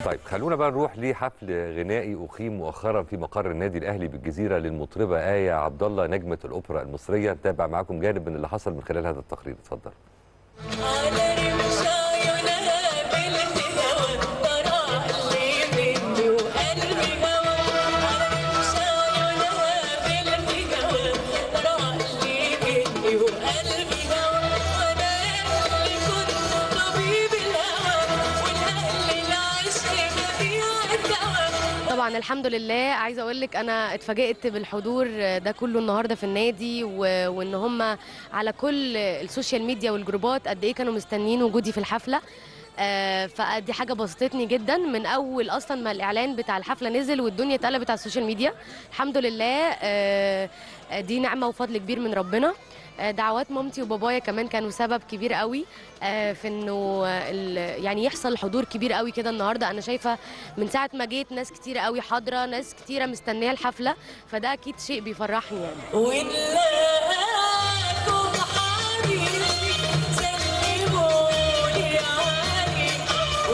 طيب خلونا بقى نروح لحفل غنائي اقيم مؤخرا في مقر النادي الاهلي بالجزيره للمطربه ايه عبد الله نجمه الاوبرا المصريه نتابع معاكم جانب من اللي حصل من خلال هذا التقرير اتفضل على رمش عيونها بالهوى طرح لي مني وقلبي هوى على رمش عيونها بالهوى طرح لي مني وقلبي هوى وانا اللي كنت طبيب الهوى والاهل العشق مبيع الدواء طبعا الحمد لله عايزه اقول لك انا اتفاجئت بالحضور ده كله النهارده في النادي و... وان هم على كل السوشيال ميديا والجروبات قد ايه كانوا مستنيين وجودي في الحفله آه، فدي حاجه بسطتني جدا من اول اصلا ما الاعلان بتاع الحفله نزل والدنيا اتقلبت على السوشيال ميديا الحمد لله آه، دي نعمه وفضل كبير من ربنا آه، دعوات مامتي وبابايا كمان كانوا سبب كبير قوي آه، في انه آه، ال- يعني يحصل حضور كبير قوي كده النهارده انا شايفه من ساعه ما جيت ناس كتيره قوي حاضره ناس كتيره مستنيه الحفله فده اكيد شيء بيفرحني يعني ونلاقاكم حبيبي سلموني عليك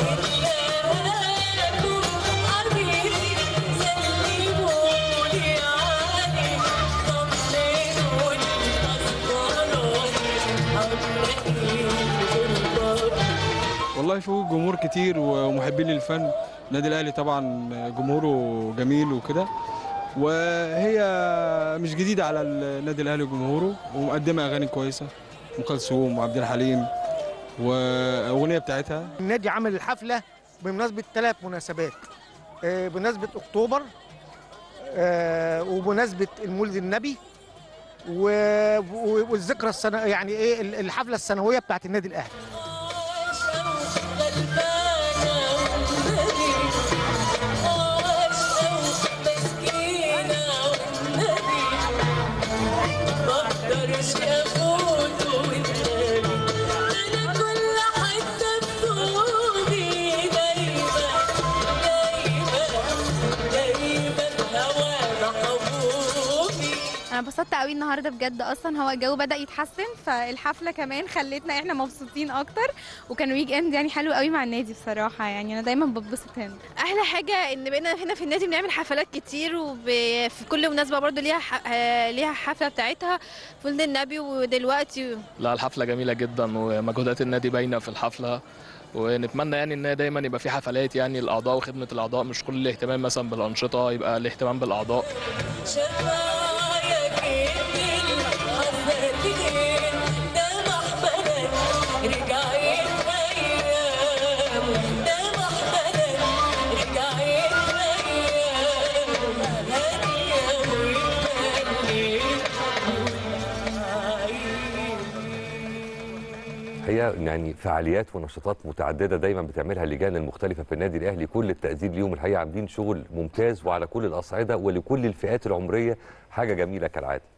ونلاقاكم حبيبي سلموني عليك طمنوني أخباروني عمري والله فيه جمهور كتير ومحبين للفن النادي الاهلي طبعا جمهوره جميل وكده وهي مش جديده على النادي الاهلي جمهوره ومقدمه اغاني كويسه ام كلثوم وعبد الحليم واغنيه بتاعتها النادي عمل الحفله بمناسبه ثلاث مناسبات آه، بمناسبه اكتوبر آه، وبمناسبه المولد النبي و- و- والذكرى السنه يعني ايه ال- الحفله السنويه بتاعت النادي الاهلي انا انبسطت قوي النهارده بجد اصلا هو الجو بدا يتحسن فالحفله كمان خلتنا احنا مبسوطين اكتر وكان ويك اند يعني حلو قوي مع النادي بصراحه يعني انا دايما بتبسط هنا احلى حاجه ان بقينا هنا في النادي بنعمل حفلات كتير وفي كل مناسبه برضو ليها ح... آه، ليها حفله بتاعتها في ولد النبي ودلوقتي لا الحفلة جميلة جدا ومجهودات النادي باينة في الحفلة ونتمنى يعني ان دايما يبقى في حفلات يعني الاعضاء وخدمة الاعضاء مش كل الاهتمام مثلا بالانشطة يبقى الاهتمام بالاعضاء شرايك الدين حفلتين ده محبلك رجعين ايام ده محبلك رجعين ايام هاديه وتملي هي يعني فعاليات ونشاطات متعدده دايما بتعملها اللجان المختلفه في النادي الاهلي كل التقدير ليهم الحقيقه عاملين شغل ممتاز وعلى كل الاصعده ولكل الفئات العمريه حاجه جميله كالعاده